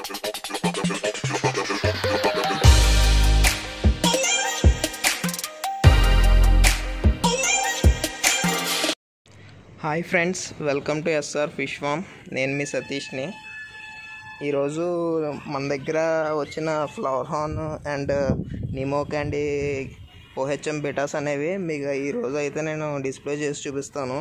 hi friends welcome to SR fish farm నేను మీ సతీష్ని ఈరోజు మన దగ్గర వచ్చిన flower horn and Nemo candy OHM bettas అనేవి మీకు ఈరోజు అయితే నేను డిస్ప్లే చేసి చూపిస్తాను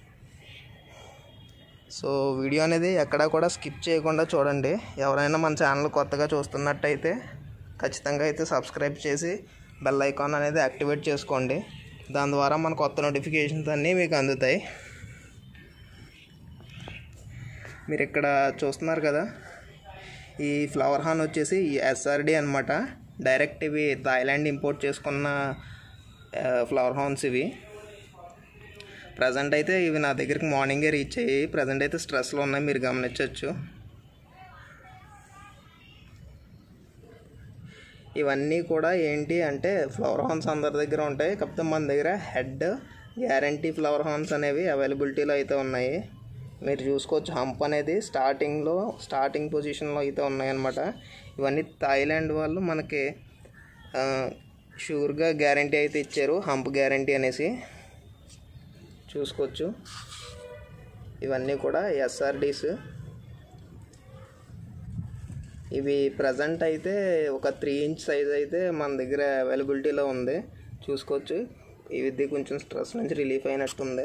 సో వీడియో అనేది ఎక్కడా కూడా స్కిప్ చేయకుండా చూడండి ఎవరైనా మన ఛానల్ కొత్తగా చూస్తున్నట్టయితే ఖచ్చితంగా అయితే సబ్స్క్రైబ్ చేసి బెల్ ఐకాన్ అనేది యాక్టివేట్ చేసుకోండి దాని ద్వారా మన కొత్త నోటిఫికేషన్స్ అన్నీ మీకు అందుతాయి మీరు ఇక్కడ చూస్తున్నారు కదా ఈ ఫ్లవర్ హాన్ వచ్చేసి ఎస్ఆర్డి అనమాట డైరెక్ట్ ఇవి థాయిలాండ్ ఇంపోర్ట్ చేసుకున్న ఫ్లవర్ హాన్స్ ఇవి ప్రజెంట్ అయితే ఇవి నా దగ్గరికి మార్నింగే రీచ్ అయ్యాయి ప్రజెంట్ అయితే స్ట్రెస్లో ఉన్నాయి మీరు గమనించవచ్చు ఇవన్నీ కూడా ఏంటి అంటే ఫ్లవర్ హార్న్స్ అందరి దగ్గర ఉంటాయి కాకపోతే మన దగ్గర హెడ్ గ్యారంటీ ఫ్లవర్ హార్న్స్ అనేవి అవైలబిలిటీలో అయితే ఉన్నాయి మీరు చూసుకోవచ్చు హంప్ అనేది స్టార్టింగ్లో స్టార్టింగ్ పొజిషన్లో అయితే ఉన్నాయన్నమాట ఇవన్నీ థాయిలాండ్ వాళ్ళు మనకి షూర్గా గ్యారంటీ అయితే ఇచ్చారు హంప్ గ్యారంటీ అనేసి చూసుకోవచ్చు ఇవన్నీ కూడా ఎస్ఆర్డీస్ ఇవి ప్రజెంట్ అయితే ఒక త్రీ ఇంచ్ సైజ్ అయితే మన దగ్గర అవైలబిలిటీలో ఉంది చూసుకోవచ్చు ఇది కొంచెం స్ట్రెస్ నుంచి రిలీఫ్ అయినట్టుంది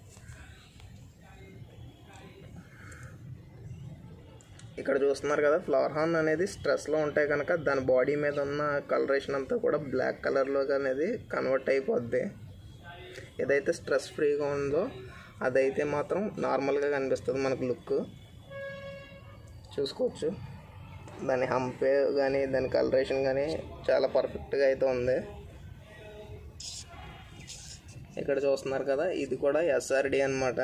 ఇక్కడ చూస్తున్నారు కదా ఫ్లవర్ హార్న్ అనేది స్ట్రెస్లో ఉంటాయి కనుక దాని బాడీ మీద ఉన్న కలరేషన్ అంతా కూడా బ్లాక్ కలర్లో అనేది కన్వర్ట్ అయిపోద్ది ఏదైతే స్ట్రెస్ ఫ్రీగా ఉందో అదైతే మాత్రం నార్మల్గా కనిపిస్తుంది మనకు లుక్ చూసుకోవచ్చు దాని హంపే కానీ దాని కలరేషన్ కానీ చాలా పర్ఫెక్ట్గా అయితే ఉంది ఇక్కడ చూస్తున్నారు కదా ఇది కూడా ఎస్ఆర్డి అనమాట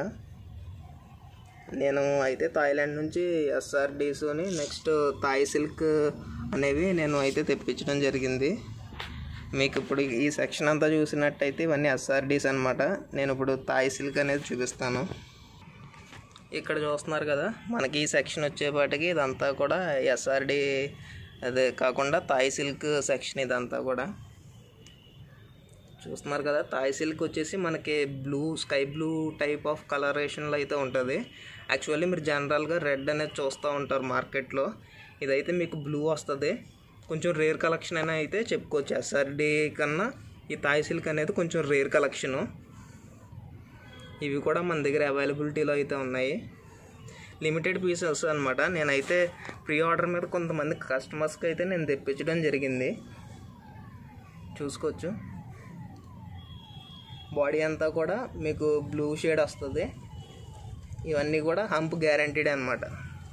నేను అయితే థాయిలాండ్ నుంచి ఎస్ఆర్డీస్ని నెక్స్ట్ థాయ్ సిల్క్ అనేవి నేను అయితే తెప్పించడం జరిగింది మీకు ఇప్పుడు ఈ సెక్షన్ అంతా చూసినట్టయితే ఇవన్నీ ఎస్ఆర్డీస్ అనమాట నేను ఇప్పుడు థాయ్ సిల్క్ అనేది చూపిస్తాను ఇక్కడ చూస్తున్నారు కదా మనకి ఈ సెక్షన్ వచ్చేపాటికి ఇదంతా కూడా ఎస్ఆర్డి అదే కాకుండా థాయ్ సిల్క్ సెక్షన్ ఇదంతా కూడా చూస్తున్నారు కదా థాయ్ సిల్క్ వచ్చేసి మనకి blue sky blue type of కలరేషన్లో అయితే ఉంటుంది యాక్చువల్లీ మీరు జనరల్గా రెడ్ అనేది చూస్తూ ఉంటారు మార్కెట్లో ఇదైతే మీకు బ్లూ వస్తుంది కొంచెం రేర్ కలెక్షన్ అయినా అయితే చెప్పుకోవచ్చు ఎస్ఆర్డి కన్నా ఈ థాయ్ సిల్క్ అనేది కొంచెం రేర్ కలెక్షను ఇవి కూడా మన దగ్గర అవైలబిలిటీలో అయితే ఉన్నాయి లిమిటెడ్ పీసెస్ అనమాట నేనైతే ప్రీ ఆర్డర్ మీద కొంతమంది కస్టమర్స్కి అయితే నేను తెప్పించడం జరిగింది చూసుకోవచ్చు బాడీ అంతా కూడా మీకు బ్లూ షేడ్ వస్తుంది ఇవన్నీ కూడా హంప్ గ్యారంటీడ్ అనమాట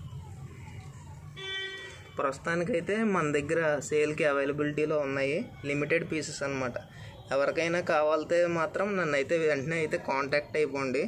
ప్రస్తుతానికైతే మన దగ్గర సేల్కి అవైలబిలిటీలో ఉన్నాయి లిమిటెడ్ పీసెస్ అనమాట ఎవరికైనా కావాలితే మాత్రం నన్ను అయితే వెంటనే అయితే కాంటాక్ట్ అయిపోండి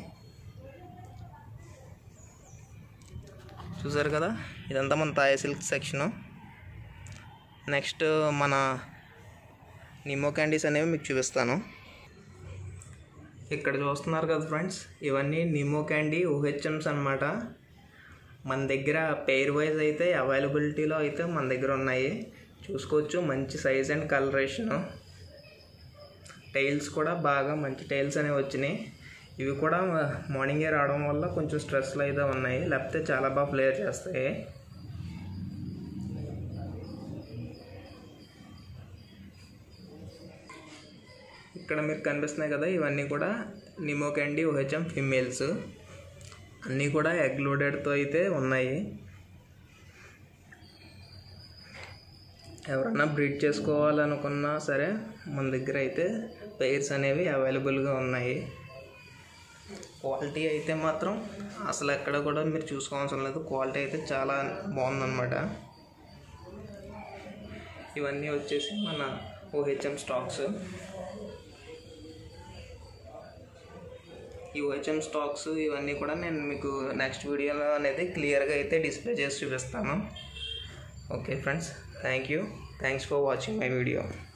చూసారు కదా ఇదంతా మన తాయ సిల్క్ సెక్షను నెక్స్ట్ మన నిమో క్యాండీస్ అనేవి మీకు చూపిస్తాను ఇక్కడ చూస్తున్నారు కదా ఫ్రెండ్స్ ఇవన్నీ నిమో క్యాండీ ఓహెచ్ఎమ్స్ అనమాట మన దగ్గర పెయిర్ వైజ్ అయితే అవైలబిలిటీలో అయితే మన దగ్గర ఉన్నాయి చూసుకోవచ్చు మంచి సైజ్ అండ్ కలరేషను టైల్స్ కూడా బాగా మంచి టైల్స్ అనేవి వచ్చినాయి ఇవి కూడా మార్నింగే రావడం వల్ల కొంచెం స్ట్రెస్లో అయితే ఉన్నాయి లేకపోతే చాలా బాగా ఫ్లేర్ చేస్తాయి ఇక్కడ మీకు కనిపిస్తున్నాయి కదా ఇవన్నీ కూడా నిమో క్యాండీ ఓహెచ్ఎం ఫిమేల్స్ అన్నీ కూడా ఎగ్ లోడెడ్తో అయితే ఉన్నాయి ఎవరన్నా బ్రీడ్ చేసుకోవాలనుకున్నా సరే మన దగ్గర అయితే పెయిర్స్ అనేవి అవైలబుల్గా ఉన్నాయి క్వాలిటీ అయితే మాత్రం అసలు ఎక్కడ కూడా మీరు చూసుకోవాల్సిన లేదు క్వాలిటీ అయితే చాలా బాగుందన్నమాట ఇవన్నీ వచ్చేసి మన ఓహెచ్ఎం స్టాక్స్ ఈ ఓహెచ్ఎం స్టాక్స్ ఇవన్నీ కూడా నేను మీకు నెక్స్ట్ వీడియోలో అనేది క్లియర్గా అయితే డిస్ప్లే చేసి చూపిస్తాను okay friends thank you thanks for watching my video